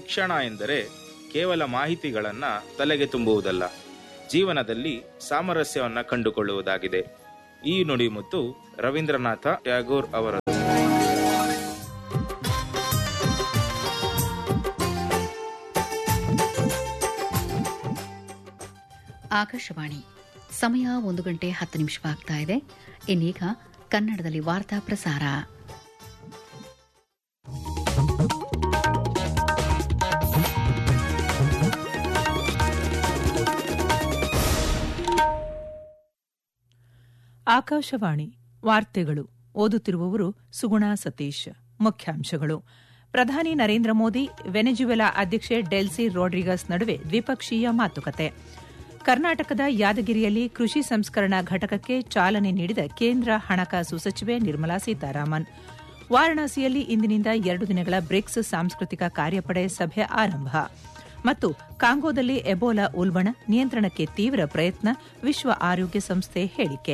ಶಿಕ್ಷಣ ಎಂದರೆ ಕೇವಲ ಮಾಹಿತಿಗಳನ್ನ ತಲೆಗೆ ತುಂಬುವುದಲ್ಲ ಜೀವನದಲ್ಲಿ ಸಾಮರಸ್ಯವನ್ನ ಕಂಡುಕೊಳ್ಳುವುದಾಗಿದೆ ಈ ನುಡಿಮುತ್ತು ರವೀಂದ್ರನಾಥ ಟ್ಯಾಗೋರ್ ಅವರ ಆಕಾಶವಾಣಿ ಸಮಯ ಒಂದು ಗಂಟೆ ಹತ್ತು ನಿಮಿಷವಾಗ್ತಾ ಇದೆ ಇನ್ನೀಗ ಕನ್ನಡದಲ್ಲಿ ವಾರ್ತಾ ಪ್ರಸಾರ ಆಕಾಶವಾಣಿ ವಾರ್ತೆಗಳು ಓದುತ್ತಿರುವವರು ಸುಗುಣಾ ಸತೀಶ್ ಮುಖ್ಯಾಂಶಗಳು ಪ್ರಧಾನಿ ನರೇಂದ್ರ ಮೋದಿ ವೆನೆಜುವೆಲಾ ಅಧ್ಯಕ್ಷೆ ಡೆಲ್ಸಿ ರೋಡ್ರಿಗಸ್ ನಡುವೆ ದ್ವಿಪಕ್ಷೀಯ ಮಾತುಕತೆ ಕರ್ನಾಟಕದ ಯಾದಗಿರಿಯಲ್ಲಿ ಕೃಷಿ ಸಂಸ್ಕರಣಾ ಘಟಕಕ್ಕೆ ಚಾಲನೆ ನೀಡಿದ ಕೇಂದ್ರ ಹಣಕಾಸು ಸಚಿವೆ ನಿರ್ಮಲಾ ಸೀತಾರಾಮನ್ ವಾರಣಾಸಿಯಲ್ಲಿ ಇಂದಿನಿಂದ ಎರಡು ದಿನಗಳ ಬ್ರಿಕ್ಸ್ ಸಾಂಸ್ಕೃತಿಕ ಕಾರ್ಯಪಡೆ ಸಭೆ ಆರಂಭ ಮತ್ತು ಕಾಂಗೋದಲ್ಲಿ ಎಬೋಲಾ ಉಲ್ಬಣ ನಿಯಂತ್ರಣಕ್ಕೆ ತೀವ್ರ ಪ್ರಯತ್ನ ವಿಶ್ವ ಆರೋಗ್ಯ ಸಂಸ್ಥೆ ಹೇಳಿಕೆ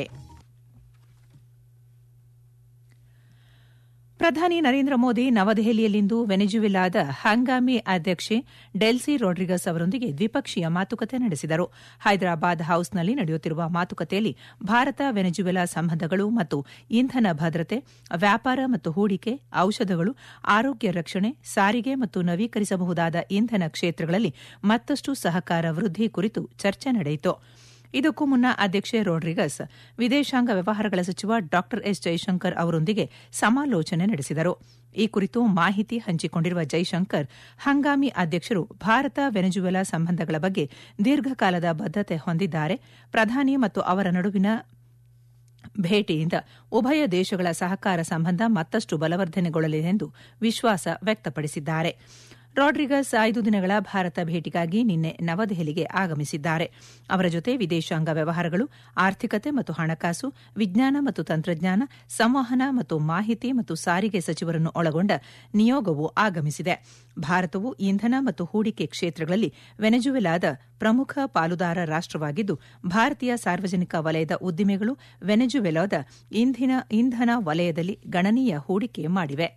ಪ್ರಧಾನಿ ನರೇಂದ್ರ ಮೋದಿ ನವದೆಹಲಿಯಲ್ಲಿಂದು ವೆನೆಜುವೆಲಾದ ಹಂಗಾಮಿ ಅಧ್ಯಕ್ಷೆ ಡೆಲ್ಸಿ ರೋಡ್ರಿಗಸ್ ಅವರೊಂದಿಗೆ ದ್ವಿಪಕ್ಷೀಯ ಮಾತುಕತೆ ನಡೆಸಿದರು ಹೈದರಾಬಾದ್ ಹೌಸ್ನಲ್ಲಿ ನಡೆಯುತ್ತಿರುವ ಮಾತುಕತೆಯಲ್ಲಿ ಭಾರತ ವೆನೆಜುವೆಲಾ ಸಂಬಂಧಗಳು ಮತ್ತು ಇಂಧನ ಭದ್ರತೆ ವ್ಯಾಪಾರ ಮತ್ತು ಹೂಡಿಕೆ ಔಷಧಗಳು ಆರೋಗ್ಯ ರಕ್ಷಣೆ ಸಾರಿಗೆ ಮತ್ತು ನವೀಕರಿಸಬಹುದಾದ ಇಂಧನ ಕ್ಷೇತ್ರಗಳಲ್ಲಿ ಮತ್ತಷ್ಟು ಸಹಕಾರ ವೃದ್ಧಿ ಕುರಿತು ಚರ್ಚೆ ನಡೆಯಿತು ಇದಕ್ಕೂ ಮುನ್ನ ಅಧ್ಯಕ್ಷೆ ರೋಡ್ರಿಗಸ್ ವಿದೇಶಾಂಗ ವ್ಯವಹಾರಗಳ ಸಚಿವ ಡಾ ಎಸ್ ಜೈಶಂಕರ್ ಅವರೊಂದಿಗೆ ಸಮಾಲೋಚನೆ ನಡೆಸಿದರು ಈ ಕುರಿತು ಮಾಹಿತಿ ಹಂಚಿಕೊಂಡಿರುವ ಜೈಶಂಕರ್ ಹಂಗಾಮಿ ಅಧ್ಯಕ್ಷರು ಭಾರತ ವೆನೆಜುವೆಲಾ ಸಂಬಂಧಗಳ ಬಗ್ಗೆ ದೀರ್ಘಕಾಲದ ಬದ್ದತೆ ಹೊಂದಿದ್ದಾರೆ ಪ್ರಧಾನಿ ಮತ್ತು ಅವರ ನಡುವಿನ ಭೇಟಿಯಿಂದ ಉಭಯ ದೇಶಗಳ ಸಹಕಾರ ಸಂಬಂಧ ಮತ್ತಷ್ಟು ಬಲವರ್ಧನೆಗೊಳ್ಳಲಿದೆ ಎಂದು ವಿಶ್ವಾಸ ವ್ಯಕ್ತಪಡಿಸಿದ್ದಾರೆ ರಾಡ್ರಿಗಸ್ ಐದು ದಿನಗಳ ಭಾರತ ಭೇಟಿಗಾಗಿ ನಿನ್ನೆ ನವದೆಹಲಿಗೆ ಆಗಮಿಸಿದ್ದಾರೆ ಅವರ ಜೊತೆ ವಿದೇಶಾಂಗ ವ್ಯವಹಾರಗಳು ಆರ್ಥಿಕತೆ ಮತ್ತು ಹಣಕಾಸು ವಿಜ್ಞಾನ ಮತ್ತು ತಂತ್ರಜ್ಞಾನ ಸಂವಹನ ಮತ್ತು ಮಾಹಿತಿ ಮತ್ತು ಸಾರಿಗೆ ಸಚಿವರನ್ನು ಒಳಗೊಂಡ ನಿಯೋಗವು ಆಗಮಿಸಿದೆ ಭಾರತವು ಇಂಧನ ಮತ್ತು ಹೂಡಿಕೆ ಕ್ಷೇತ್ರಗಳಲ್ಲಿ ವೆನೆಜುವೆಲಾದ ಪ್ರಮುಖ ಪಾಲುದಾರ ರಾಷ್ಟವಾಗಿದ್ದು ಭಾರತೀಯ ಸಾರ್ವಜನಿಕ ವಲಯದ ಉದ್ದಿಮೆಗಳು ವೆನೆಜುವೆಲಾದ ಇಂಧನ ವಲಯದಲ್ಲಿ ಗಣನೀಯ ಹೂಡಿಕೆ ಮಾಡಿವೆ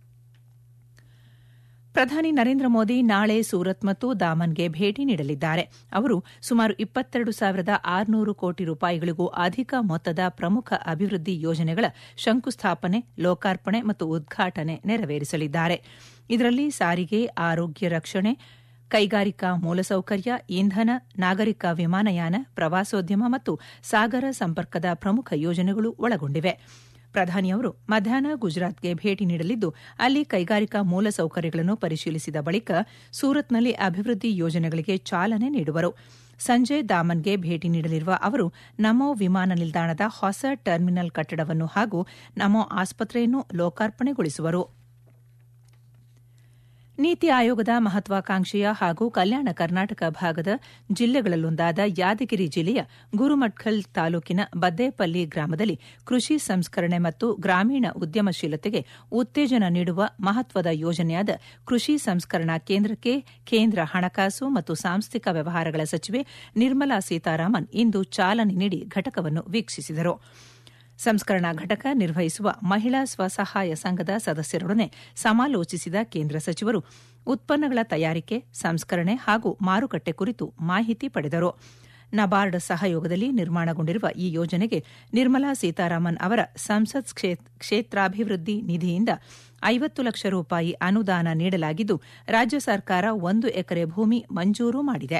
ಪ್ರಧಾನಿ ನರೇಂದ್ರ ಮೋದಿ ನಾಳೆ ಸೂರತ್ ಮತ್ತು ದಾಮನ್ಗೆ ಭೇಟಿ ನೀಡಲಿದ್ದಾರೆ ಅವರು ಸುಮಾರು ಇಪ್ಪತ್ತೆರಡು ಸಾವಿರದ ಆರುನೂರು ಕೋಟಿ ರೂಪಾಯಿಗಳಿಗೂ ಅಧಿಕ ಮೊತ್ತದ ಪ್ರಮುಖ ಅಭಿವೃದ್ಧಿ ಯೋಜನೆಗಳ ಶಂಕುಸ್ಥಾಪನೆ ಲೋಕಾರ್ಪಣೆ ಮತ್ತು ಉದ್ಘಾಟನೆ ನೆರವೇರಿಸಲಿದ್ದಾರೆ ಇದರಲ್ಲಿ ಸಾರಿಗೆ ಆರೋಗ್ಯ ರಕ್ಷಣೆ ಕೈಗಾರಿಕಾ ಮೂಲಸೌಕರ್ಯ ಇಂಧನ ನಾಗರಿಕ ವಿಮಾನಯಾನ ಪ್ರವಾಸೋದ್ಯಮ ಮತ್ತು ಸಾಗರ ಸಂಪರ್ಕದ ಪ್ರಮುಖ ಯೋಜನೆಗಳು ಒಳಗೊಂಡಿವೆ ಪ್ರಧಾನಿಯವರು ಮಧ್ಯಾಹ್ನ ಗುಜರಾತ್ಗೆ ಭೇಟಿ ನೀಡಲಿದ್ದು ಅಲ್ಲಿ ಕೈಗಾರಿಕಾ ಮೂಲಸೌಕರ್ಯಗಳನ್ನು ಪರಿಶೀಲಿಸಿದ ಬಳಿಕ ಸೂರತ್ನಲ್ಲಿ ಅಭಿವೃದ್ಧಿ ಯೋಜನೆಗಳಿಗೆ ಚಾಲನೆ ನೀಡುವರು ಸಂಜೆ ದಾಮನ್ಗೆ ಭೇಟಿ ನೀಡಲಿರುವ ಅವರು ನಮೋ ವಿಮಾನ ನಿಲ್ದಾಣದ ಹೊಸ ಟರ್ಮಿನಲ್ ಕಟ್ಟಡವನ್ನು ಹಾಗೂ ನಮೋ ಆಸ್ಪತ್ರೆಯನ್ನು ಲೋಕಾರ್ಪಣೆಗೊಳಿಸುವರು ನೀತಿ ಆಯೋಗದ ಮಹತ್ವಾಕಾಂಕ್ಷೆಯ ಹಾಗೂ ಕಲ್ಯಾಣ ಕರ್ನಾಟಕ ಭಾಗದ ಜಿಲ್ಲೆಗಳಲ್ಲೊಂದಾದ ಯಾದಗಿರಿ ಜಿಲ್ಲೆಯ ಗುರುಮಠ್ಕಲ್ ತಾಲೂಕಿನ ಬದ್ದೇಪಲ್ಲಿ ಗ್ರಾಮದಲ್ಲಿ ಕೃಷಿ ಸಂಸ್ಕರಣೆ ಮತ್ತು ಗ್ರಾಮೀಣ ಉದ್ಯಮಶೀಲತೆಗೆ ಉತ್ತೇಜನ ನೀಡುವ ಮಹತ್ವದ ಯೋಜನೆಯಾದ ಕೃಷಿ ಸಂಸ್ಕರಣಾ ಕೇಂದ್ರಕ್ಕೆ ಕೇಂದ್ರ ಹಣಕಾಸು ಮತ್ತು ಸಾಂಸ್ಥಿಕ ವ್ಯವಹಾರಗಳ ಸಚಿವೆ ನಿರ್ಮಲಾ ಸೀತಾರಾಮನ್ ಇಂದು ಚಾಲನೆ ನೀಡಿ ಘಟಕವನ್ನು ವೀಕ್ಷಿಸಿದರು ಸಂಸ್ಕರಣಾ ಘಟಕ ನಿರ್ವಹಿಸುವ ಮಹಿಳಾ ಸ್ವಸಹಾಯ ಸಂಘದ ಸದಸ್ಯರೊಡನೆ ಸಮಾಲೋಚಿಸಿದ ಕೇಂದ್ರ ಸಚಿವರು ಉತ್ಪನ್ನಗಳ ತಯಾರಿಕೆ ಸಂಸ್ಕರಣೆ ಹಾಗೂ ಮಾರುಕಟ್ಟೆ ಕುರಿತು ಮಾಹಿತಿ ಪಡೆದರು ನಬಾರ್ಡ್ ಸಹಯೋಗದಲ್ಲಿ ನಿರ್ಮಾಣಗೊಂಡಿರುವ ಈ ಯೋಜನೆಗೆ ನಿರ್ಮಲಾ ಸೀತಾರಾಮನ್ ಅವರ ಸಂಸತ್ ಕ್ಷೇತ್ರಾಭಿವೃದ್ಧಿ ನಿಧಿಯಿಂದ ಐವತ್ತು ಲಕ್ಷ ರೂಪಾಯಿ ಅನುದಾನ ನೀಡಲಾಗಿದ್ದು ರಾಜ್ಯ ಸರ್ಕಾರ ಒಂದು ಎಕರೆ ಭೂಮಿ ಮಂಜೂರು ಮಾಡಿದೆ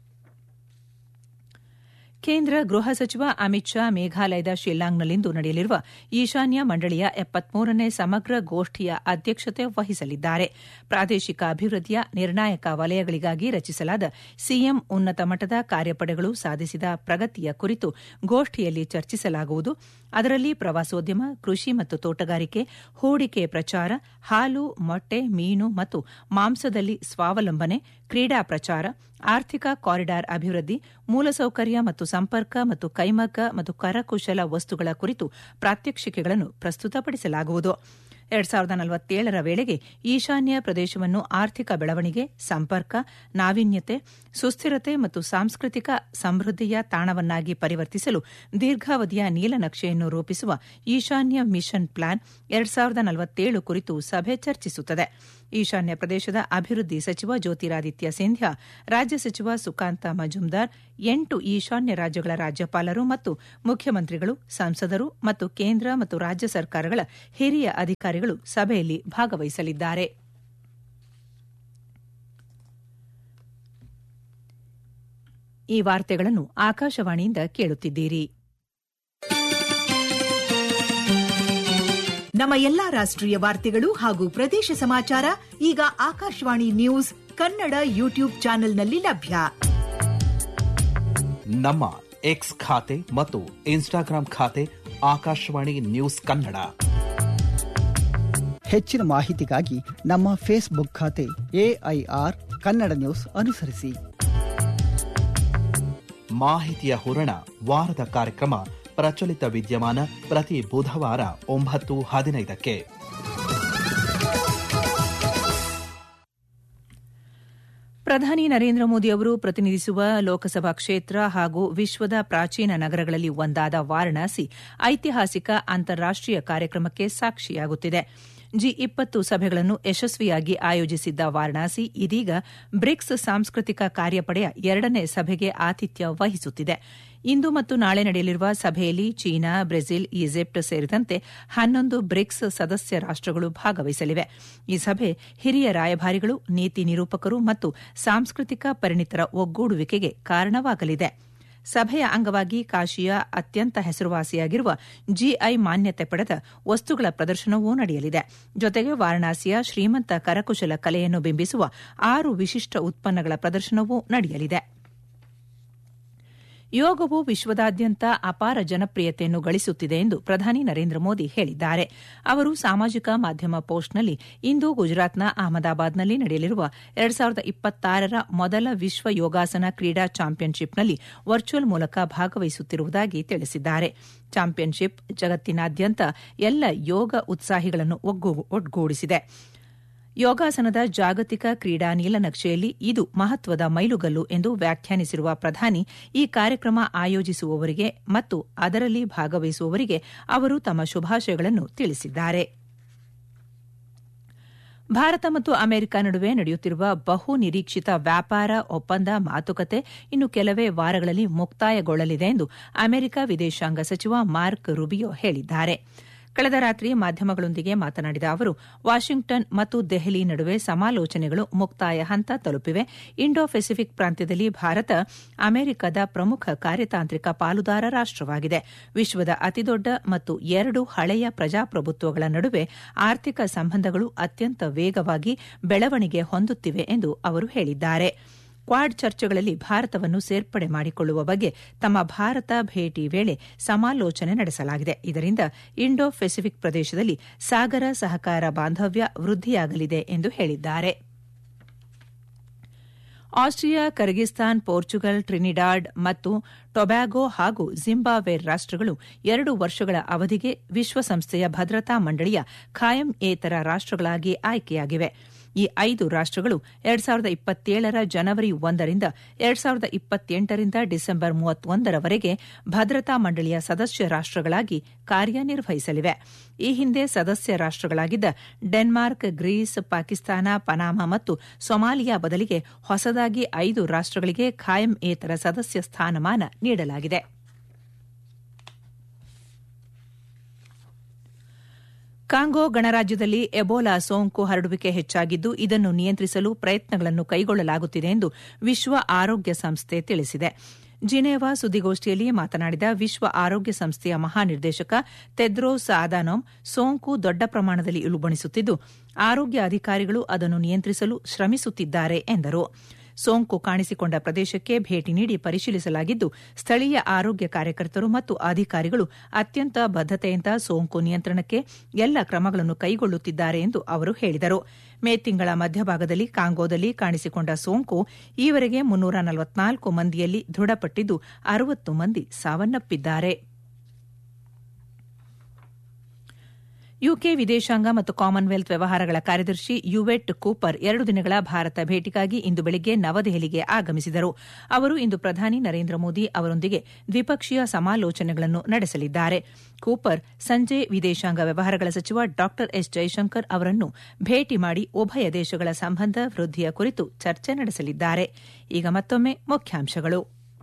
ಕೇಂದ್ರ ಗೃಹ ಸಚಿವ ಅಮಿತ್ ಶಾ ಮೇಘಾಲಯದ ಶಿಲ್ಲಾಂಗ್ನಲ್ಲಿಂದು ನಡೆಯಲಿರುವ ಈಶಾನ್ಯ ಮಂಡಳಿಯ ಎಪ್ಪತ್ಮೂರನೇ ಸಮಗ್ರ ಗೋಷ್ಠಿಯ ಅಧ್ಯಕ್ಷತೆ ವಹಿಸಲಿದ್ದಾರೆ ಪ್ರಾದೇಶಿಕ ಅಭಿವೃದ್ಧಿಯ ನಿರ್ಣಾಯಕ ವಲಯಗಳಿಗಾಗಿ ರಚಿಸಲಾದ ಸಿಎಂ ಉನ್ನತ ಮಟ್ಟದ ಕಾರ್ಯಪಡೆಗಳು ಸಾಧಿಸಿದ ಪ್ರಗತಿಯ ಕುರಿತು ಗೋಷ್ಠಿಯಲ್ಲಿ ಚರ್ಚಿಸಲಾಗುವುದು ಅದರಲ್ಲಿ ಪ್ರವಾಸೋದ್ಯಮ ಕೃಷಿ ಮತ್ತು ತೋಟಗಾರಿಕೆ ಹೂಡಿಕೆ ಪ್ರಚಾರ ಹಾಲು ಮೊಟ್ಟೆ ಮೀನು ಮತ್ತು ಮಾಂಸದಲ್ಲಿ ಸ್ವಾವಲಂಬನೆ ಕ್ರೀಡಾ ಪ್ರಚಾರ ಆರ್ಥಿಕ ಕಾರಿಡಾರ್ ಅಭಿವೃದ್ಧಿ ಮೂಲಸೌಕರ್ಯ ಮತ್ತು ಸಂಪರ್ಕ ಮತ್ತು ಕೈಮಗ್ಗ ಮತ್ತು ಕರಕುಶಲ ವಸ್ತುಗಳ ಕುರಿತು ಪ್ರಾತ್ಯಕ್ಷಿಕೆಗಳನ್ನು ಪ್ರಸ್ತುತಪಡಿಸಲಾಗುವುದು ಎರಡ್ ಸಾವಿರದ ನಲವತ್ತೇಳರ ವೇಳೆಗೆ ಈಶಾನ್ಯ ಪ್ರದೇಶವನ್ನು ಆರ್ಥಿಕ ಬೆಳವಣಿಗೆ ಸಂಪರ್ಕ ನಾವೀನ್ಯತೆ ಸುಸ್ಥಿರತೆ ಮತ್ತು ಸಾಂಸ್ಕೃತಿಕ ಸಮೃದ್ಧಿಯ ತಾಣವನ್ನಾಗಿ ಪರಿವರ್ತಿಸಲು ದೀರ್ಘಾವಧಿಯ ನೀಲನಕ್ಷೆಯನ್ನು ರೂಪಿಸುವ ಈಶಾನ್ಯ ಮಿಷನ್ ಪ್ಲಾನ್ ಎರಡ್ ಸಾವಿರದ ನಲವತ್ತೇಳು ಕುರಿತು ಸಭೆ ಚರ್ಚಿಸುತ್ತದೆ ಈಶಾನ್ಯ ಪ್ರದೇಶದ ಅಭಿವೃದ್ಧಿ ಸಚಿವ ಜ್ಯೋತಿರಾದಿತ್ಯ ಸಿಂಧ್ಯಾ ರಾಜ್ಯ ಸಚಿವ ಸುಕಾಂತ ಮಜುಮ್ದಾರ್ ಎಂಟು ಈಶಾನ್ಯ ರಾಜ್ಯಗಳ ರಾಜ್ಯಪಾಲರು ಮತ್ತು ಮುಖ್ಯಮಂತ್ರಿಗಳು ಸಂಸದರು ಮತ್ತು ಕೇಂದ್ರ ಮತ್ತು ರಾಜ್ಯ ಸರ್ಕಾರಗಳ ಹಿರಿಯ ಅಧಿಕಾರಿಗಳು ಸಭೆಯಲ್ಲಿ ಭಾಗವಹಿಸಲಿದ್ದಾರೆ ಈ ವಾರ್ತೆಗಳನ್ನು ಆಕಾಶವಾಣಿಯಿಂದ ಕೇಳುತ್ತಿದ್ದೀರಿ ನಮ್ಮ ಎಲ್ಲಾ ರಾಷ್ಟ್ರೀಯ ವಾರ್ತೆಗಳು ಹಾಗೂ ಪ್ರದೇಶ ಸಮಾಚಾರ ಈಗ ಆಕಾಶವಾಣಿ ನ್ಯೂಸ್ ಕನ್ನಡ ಯೂಟ್ಯೂಬ್ ಚಾನೆಲ್ನಲ್ಲಿ ಲಭ್ಯ ನಮ್ಮ ಎಕ್ಸ್ ಖಾತೆ ಮತ್ತು ಇನ್ಸ್ಟಾಗ್ರಾಂ ಖಾತೆ ಆಕಾಶವಾಣಿ ನ್ಯೂಸ್ ಕನ್ನಡ ಹೆಚ್ಚಿನ ಮಾಹಿತಿಗಾಗಿ ನಮ್ಮ ಫೇಸ್ಬುಕ್ ಖಾತೆ ಎಐಆರ್ ಕನ್ನಡ ನ್ಯೂಸ್ ಅನುಸರಿಸಿ ಮಾಹಿತಿಯ ಹೂರಣ ವಾರದ ಕಾರ್ಯಕ್ರಮ ಪ್ರಚಲಿತ ವಿದ್ಯಮಾನ ಪ್ರತಿ ಬುಧವಾರ ಒಂಬತ್ತು ಹದಿನೈದಕ್ಕೆ ಪ್ರಧಾನಿ ನರೇಂದ್ರ ಮೋದಿ ಅವರು ಪ್ರತಿನಿಧಿಸುವ ಲೋಕಸಭಾ ಕ್ಷೇತ್ರ ಹಾಗೂ ವಿಶ್ವದ ಪ್ರಾಚೀನ ನಗರಗಳಲ್ಲಿ ಒಂದಾದ ವಾರಣಾಸಿ ಐತಿಹಾಸಿಕ ಅಂತಾರಾಷ್ಟೀಯ ಕಾರ್ಯಕ್ರಮಕ್ಕೆ ಸಾಕ್ಷಿಯಾಗುತ್ತಿದೆ ಜಿ ಇಪ್ಪತ್ತು ಸಭೆಗಳನ್ನು ಯಶಸ್ವಿಯಾಗಿ ಆಯೋಜಿಸಿದ್ದ ವಾರಣಾಸಿ ಇದೀಗ ಬ್ರಿಕ್ಸ್ ಸಾಂಸ್ಕೃತಿಕ ಕಾರ್ಯಪಡೆಯ ಎರಡನೇ ಸಭೆಗೆ ಆತಿಥ್ಯ ವಹಿಸುತ್ತಿದೆ ಇಂದು ಮತ್ತು ನಾಳೆ ನಡೆಯಲಿರುವ ಸಭೆಯಲ್ಲಿ ಚೀನಾ ಬ್ರೆಜಿಲ್ ಈಜಿಪ್ಟ್ ಸೇರಿದಂತೆ ಹನ್ನೊಂದು ಬ್ರಿಕ್ಸ್ ಸದಸ್ಯ ರಾಷ್ಟಗಳು ಭಾಗವಹಿಸಲಿವೆ ಈ ಸಭೆ ಹಿರಿಯ ರಾಯಭಾರಿಗಳು ನೀತಿ ನಿರೂಪಕರು ಮತ್ತು ಸಾಂಸ್ಕೃತಿಕ ಪರಿಣಿತರ ಒಗ್ಗೂಡುವಿಕೆಗೆ ಕಾರಣವಾಗಲಿದೆ ಸಭೆಯ ಅಂಗವಾಗಿ ಕಾಶಿಯ ಅತ್ಯಂತ ಹೆಸರುವಾಸಿಯಾಗಿರುವ ಜಿಐ ಮಾನ್ಯತೆ ಪಡೆದ ವಸ್ತುಗಳ ಪ್ರದರ್ಶನವೂ ನಡೆಯಲಿದೆ ಜೊತೆಗೆ ವಾರಣಾಸಿಯ ಶ್ರೀಮಂತ ಕರಕುಶಲ ಕಲೆಯನ್ನು ಬಿಂಬಿಸುವ ಆರು ವಿಶಿಷ್ಟ ಉತ್ಪನ್ನಗಳ ಪ್ರದರ್ಶನವೂ ನಡೆಯಲಿದೆ ಯೋಗವು ವಿಶ್ವದಾದ್ಯಂತ ಅಪಾರ ಜನಪ್ರಿಯತೆಯನ್ನು ಗಳಿಸುತ್ತಿದೆ ಎಂದು ಪ್ರಧಾನಿ ನರೇಂದ್ರ ಮೋದಿ ಹೇಳಿದ್ದಾರೆ ಅವರು ಸಾಮಾಜಿಕ ಮಾಧ್ಯಮ ಪೋಸ್ಟ್ನಲ್ಲಿ ಇಂದು ಗುಜರಾತ್ನ ಅಹಮದಾಬಾದ್ನಲ್ಲಿ ನಡೆಯಲಿರುವ ಎರಡ್ ಸಾವಿರದ ಇಪ್ಪತ್ತಾರರ ಮೊದಲ ವಿಶ್ವ ಯೋಗಾಸನ ಕ್ರೀಡಾ ಚಾಂಪಿಯನ್ಶಿಪ್ನಲ್ಲಿ ವರ್ಚುವಲ್ ಮೂಲಕ ಭಾಗವಹಿಸುತ್ತಿರುವುದಾಗಿ ತಿಳಿಸಿದ್ದಾರೆ ಚಾಂಪಿಯನ್ಶಿಪ್ ಜಗತ್ತಿನಾದ್ಯಂತ ಎಲ್ಲ ಯೋಗ ಉತ್ಸಾಹಿಗಳನ್ನು ಒಗ್ಗೂಡಿಸಿದೆ ಯೋಗಾಸನದ ಜಾಗತಿಕ ಕ್ರೀಡಾ ನೀಲನಕ್ಷೆಯಲ್ಲಿ ಇದು ಮಹತ್ವದ ಮೈಲುಗಲ್ಲು ಎಂದು ವ್ಯಾಖ್ಯಾನಿಸಿರುವ ಪ್ರಧಾನಿ ಈ ಕಾರ್ಯಕ್ರಮ ಆಯೋಜಿಸುವವರಿಗೆ ಮತ್ತು ಅದರಲ್ಲಿ ಭಾಗವಹಿಸುವವರಿಗೆ ಅವರು ತಮ್ಮ ಶುಭಾಶಯಗಳನ್ನು ತಿಳಿಸಿದ್ದಾರೆ ಭಾರತ ಮತ್ತು ಅಮೆರಿಕ ನಡುವೆ ನಡೆಯುತ್ತಿರುವ ಬಹು ನಿರೀಕ್ಷಿತ ವ್ಯಾಪಾರ ಒಪ್ಪಂದ ಮಾತುಕತೆ ಇನ್ನು ಕೆಲವೇ ವಾರಗಳಲ್ಲಿ ಮುಕ್ತಾಯಗೊಳ್ಳಲಿದೆ ಎಂದು ಅಮೆರಿಕ ವಿದೇಶಾಂಗ ಸಚಿವ ಮಾರ್ಕ್ ರುಬಿಯೋ ಹೇಳಿದ್ದಾರೆ ಕಳೆದ ರಾತ್ರಿ ಮಾಧ್ಯಮಗಳೊಂದಿಗೆ ಮಾತನಾಡಿದ ಅವರು ವಾಷಿಂಗ್ಟನ್ ಮತ್ತು ದೆಹಲಿ ನಡುವೆ ಸಮಾಲೋಚನೆಗಳು ಮುಕ್ತಾಯ ಹಂತ ತಲುಪಿವೆ ಇಂಡೋ ಪೆಸಿಫಿಕ್ ಪ್ರಾಂತ್ಯದಲ್ಲಿ ಭಾರತ ಅಮೆರಿಕದ ಪ್ರಮುಖ ಕಾರ್ಯತಾಂತ್ರಿಕ ಪಾಲುದಾರ ರಾಷ್ಟವಾಗಿದೆ ವಿಶ್ವದ ಅತಿದೊಡ್ಡ ಮತ್ತು ಎರಡು ಹಳೆಯ ಪ್ರಜಾಪ್ರಭುತ್ವಗಳ ನಡುವೆ ಆರ್ಥಿಕ ಸಂಬಂಧಗಳು ಅತ್ಯಂತ ವೇಗವಾಗಿ ಬೆಳವಣಿಗೆ ಹೊಂದುತ್ತಿವೆ ಎಂದು ಅವರು ಹೇಳಿದ್ದಾರೆ ಕ್ವಾಡ್ ಚರ್ಚೆಗಳಲ್ಲಿ ಭಾರತವನ್ನು ಸೇರ್ಪಡೆ ಮಾಡಿಕೊಳ್ಳುವ ಬಗ್ಗೆ ತಮ್ಮ ಭಾರತ ಭೇಟಿ ವೇಳೆ ಸಮಾಲೋಚನೆ ನಡೆಸಲಾಗಿದೆ ಇದರಿಂದ ಇಂಡೋ ಪೆಸಿಫಿಕ್ ಪ್ರದೇಶದಲ್ಲಿ ಸಾಗರ ಸಹಕಾರ ಬಾಂಧವ್ಯ ವೃದ್ಧಿಯಾಗಲಿದೆ ಎಂದು ಹೇಳಿದ್ದಾರೆ ಆಸ್ಟ್ರಿಯಾ ಕರ್ಗಿಸ್ತಾನ್ ಪೋರ್ಚುಗಲ್ ಟ್ರಿನಿಡಾಡ್ ಮತ್ತು ಟೊಬ್ಯಾಗೊ ಹಾಗೂ ಜಿಂಬಾಬ್ವೆ ರಾಷ್ಟಗಳು ಎರಡು ವರ್ಷಗಳ ಅವಧಿಗೆ ವಿಶ್ವಸಂಸ್ಥೆಯ ಭದ್ರತಾ ಮಂಡಳಿಯ ಖಾಯಂ ಏತರ ರಾಷ್ಟಗಳಾಗಿ ಆಯ್ಕೆಯಾಗಿವೆ ಈ ಐದು ರಾಷ್ಟಗಳು ಎರಡ್ ಸಾವಿರದ ಇಪ್ಪತ್ತೇಳರ ಜನವರಿ ಒಂದರಿಂದ ಎರಡ್ ಸಾವಿರದ ಇಪ್ಪತ್ತೆಂಟರಿಂದ ಡಿಸೆಂಬರ್ ಮೂವತ್ತೊಂದರವರೆಗೆ ಭದ್ರತಾ ಮಂಡಳಿಯ ಸದಸ್ಯ ರಾಷ್ಟಗಳಾಗಿ ಕಾರ್ಯನಿರ್ವಹಿಸಲಿವೆ ಈ ಹಿಂದೆ ಸದಸ್ಯ ರಾಷ್ಟಗಳಾಗಿದ್ದ ಡೆನ್ಮಾರ್ಕ್ ಗ್ರೀಸ್ ಪಾಕಿಸ್ತಾನ ಪನಾಮ ಮತ್ತು ಸೊಮಾಲಿಯಾ ಬದಲಿಗೆ ಹೊಸದಾಗಿ ಐದು ರಾಷ್ಟಗಳಿಗೆ ಖಾಯಂ ಏತರ ಸದಸ್ಯ ಸ್ಥಾನಮಾನ ನೀಡಲಾಗಿದೆ ಕಾಂಗೋ ಗಣರಾಜ್ಯದಲ್ಲಿ ಎಬೋಲಾ ಸೋಂಕು ಹರಡುವಿಕೆ ಹೆಚ್ಚಾಗಿದ್ದು ಇದನ್ನು ನಿಯಂತ್ರಿಸಲು ಪ್ರಯತ್ನಗಳನ್ನು ಕೈಗೊಳ್ಳಲಾಗುತ್ತಿದೆ ಎಂದು ವಿಶ್ವ ಆರೋಗ್ಯ ಸಂಸ್ಥೆ ತಿಳಿಸಿದೆ ಜಿನೇವಾ ಸುದ್ದಿಗೋಷ್ಠಿಯಲ್ಲಿ ಮಾತನಾಡಿದ ವಿಶ್ವ ಆರೋಗ್ಯ ಸಂಸ್ಥೆಯ ಮಹಾನಿರ್ದೇಶಕ ತೆದ್ರೋಸ್ ಆದಾನೋಮ್ ಸೋಂಕು ದೊಡ್ಡ ಪ್ರಮಾಣದಲ್ಲಿ ಇಳುಬಣಿಸುತ್ತಿದ್ದು ಆರೋಗ್ಯ ಅಧಿಕಾರಿಗಳು ಅದನ್ನು ನಿಯಂತ್ರಿಸಲು ಶ್ರಮಿಸುತ್ತಿದ್ದಾರೆ ಎಂದರು ಸೋಂಕು ಕಾಣಿಸಿಕೊಂಡ ಪ್ರದೇಶಕ್ಕೆ ಭೇಟಿ ನೀಡಿ ಪರಿಶೀಲಿಸಲಾಗಿದ್ದು ಸ್ಥಳೀಯ ಆರೋಗ್ಯ ಕಾರ್ಯಕರ್ತರು ಮತ್ತು ಅಧಿಕಾರಿಗಳು ಅತ್ಯಂತ ಬದ್ದತೆಯಿಂದ ಸೋಂಕು ನಿಯಂತ್ರಣಕ್ಕೆ ಎಲ್ಲ ಕ್ರಮಗಳನ್ನು ಕೈಗೊಳ್ಳುತ್ತಿದ್ದಾರೆ ಎಂದು ಅವರು ಹೇಳಿದರು ಮೇ ತಿಂಗಳ ಮಧ್ಯಭಾಗದಲ್ಲಿ ಕಾಂಗೋದಲ್ಲಿ ಕಾಣಿಸಿಕೊಂಡ ಸೋಂಕು ಈವರೆಗೆ ಮುನ್ನೂರ ನಲವತ್ನಾಲ್ಕು ಮಂದಿಯಲ್ಲಿ ದೃಢಪಟ್ಟಿದ್ದು ಅರವತ್ತು ಮಂದಿ ಸಾವನ್ನಪ್ಪಿದ್ದಾರೆ ಯುಕೆ ವಿದೇಶಾಂಗ ಮತ್ತು ಕಾಮನ್ವೆಲ್ತ್ ವ್ಯವಹಾರಗಳ ಕಾರ್ಯದರ್ಶಿ ಯುವೆಟ್ ಕೂಪರ್ ಎರಡು ದಿನಗಳ ಭಾರತ ಭೇಟಿಗಾಗಿ ಇಂದು ಬೆಳಗ್ಗೆ ನವದೆಹಲಿಗೆ ಆಗಮಿಸಿದರು ಅವರು ಇಂದು ಪ್ರಧಾನಿ ನರೇಂದ್ರ ಮೋದಿ ಅವರೊಂದಿಗೆ ದ್ವಿಪಕ್ಷೀಯ ಸಮಾಲೋಚನೆಗಳನ್ನು ನಡೆಸಲಿದ್ದಾರೆ ಕೂಪರ್ ಸಂಜೆ ವಿದೇಶಾಂಗ ವ್ಯವಹಾರಗಳ ಸಚಿವ ಡಾ ಎಸ್ ಜೈಶಂಕರ್ ಅವರನ್ನು ಭೇಟಿ ಮಾಡಿ ಉಭಯ ದೇಶಗಳ ಸಂಬಂಧ ವೃದ್ಧಿಯ ಕುರಿತು ಚರ್ಚೆ ನಡೆಸಲಿದ್ದಾರೆ ಈಗ ಮತ್ತೊಮ್ಮೆ ಮುಖ್ಯಾಂಶಗಳು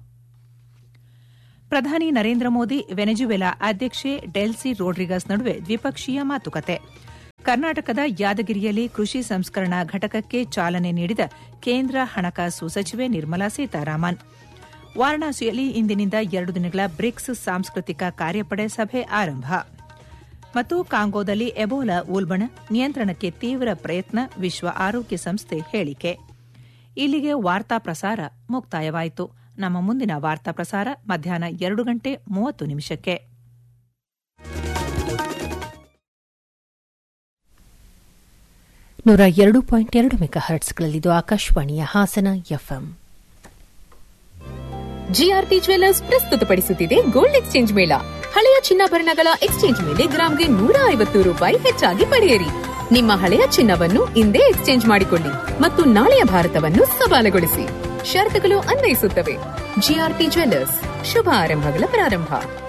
ಪ್ರಧಾನಿ ನರೇಂದ್ರ ಮೋದಿ ವೆನೆಜುವೆಲಾ ಅಧ್ಯಕ್ಷೆ ಡೆಲ್ಸಿ ರೋಡ್ರಿಗಸ್ ನಡುವೆ ದ್ವಿಪಕ್ಷೀಯ ಮಾತುಕತೆ ಕರ್ನಾಟಕದ ಯಾದಗಿರಿಯಲ್ಲಿ ಕೃಷಿ ಸಂಸ್ಕರಣಾ ಘಟಕಕ್ಕೆ ಚಾಲನೆ ನೀಡಿದ ಕೇಂದ್ರ ಹಣಕಾಸು ಸಚಿವೆ ನಿರ್ಮಲಾ ಸೀತಾರಾಮನ್ ವಾರಣಾಸಿಯಲ್ಲಿ ಇಂದಿನಿಂದ ಎರಡು ದಿನಗಳ ಬ್ರಿಕ್ಸ್ ಸಾಂಸ್ಕೃತಿಕ ಕಾರ್ಯಪಡೆ ಸಭೆ ಆರಂಭ ಮತ್ತು ಕಾಂಗೋದಲ್ಲಿ ಎಬೋಲಾ ಉಲ್ಬಣ ನಿಯಂತ್ರಣಕ್ಕೆ ತೀವ್ರ ಪ್ರಯತ್ನ ವಿಶ್ವ ಆರೋಗ್ಯ ಸಂಸ್ಥೆ ಹೇಳಿಕೆ ಇಲ್ಲಿಗೆ ವಾರ್ತಾ ಪ್ರಸಾರ ಮುಕ್ತಾಯವಾಯಿತು ನಮ್ಮ ಮುಂದಿನ ವಾರ್ತಾ ಪ್ರಸಾರ ಮಧ್ಯಾಹ್ನ ಎರಡು ಗಂಟೆ ಮೂವತ್ತು ನಿಮಿಷಕ್ಕೆ ನೂರ ಎರಡು ಪಾಯಿಂಟ್ ಎರಡು ಮೆಗಾ ಹರ್ಟ್ಸ್ಗಳಲ್ಲಿದ್ದು ಆಕಾಶವಾಣಿಯ ಹಾಸನ ಎಫ್ಎಂ ಜಿಆರ್ಟಿ ಜ್ವೆಲ್ಲರ್ಸ್ ಪ್ರಸ್ತುತಪಡಿಸುತ್ತಿದೆ ಗೋಲ್ಡ್ ಎಕ್ಸ್ಚೇಂಜ್ ಮೇಳ ಹಳೆಯ ಚಿನ್ನಾಭರಣಗಳ ಎಕ್ಸ್ಚೇಂಜ್ ಮೇಲೆ ಗ್ರಾಂಗೆ ನೂರ ಐವತ್ತು ರೂಪಾಯಿ ಹೆಚ್ಚಾಗಿ ಪಡೆಯಿರಿ ನಿಮ್ಮ ಹಳೆಯ ಚಿನ್ನವನ್ನು ಇಂದೇ ಎಕ್ಸ್ಚೇಂಜ್ ಮಾಡಿಕೊಳ್ಳಿ ಮತ್ತು ನಾಳೆಯ ಭಾರತವನ್ನು ಸವಾಲುಗೊಳಿಸಿ ಷರತ್ತುಗಳು ಅನ್ವಯಿಸುತ್ತವೆ ಜಿಆರ್ಟಿ ಜ್ವೆಲ್ಲರ್ಸ್ ಶುಭ ಆರಂಭಗಳ ಪ್ರಾರಂಭ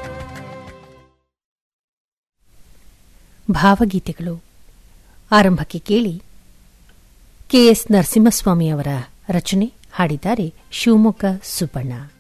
ಭಾವಗೀತೆಗಳು ಆರಂಭಕ್ಕೆ ಕೇಳಿ ಕೆಎಸ್ ನರಸಿಂಹಸ್ವಾಮಿ ಅವರ ರಚನೆ ಹಾಡಿದ್ದಾರೆ ಶಿವಮೊಗ್ಗ ಸುಬ್ಬಣ್ಣ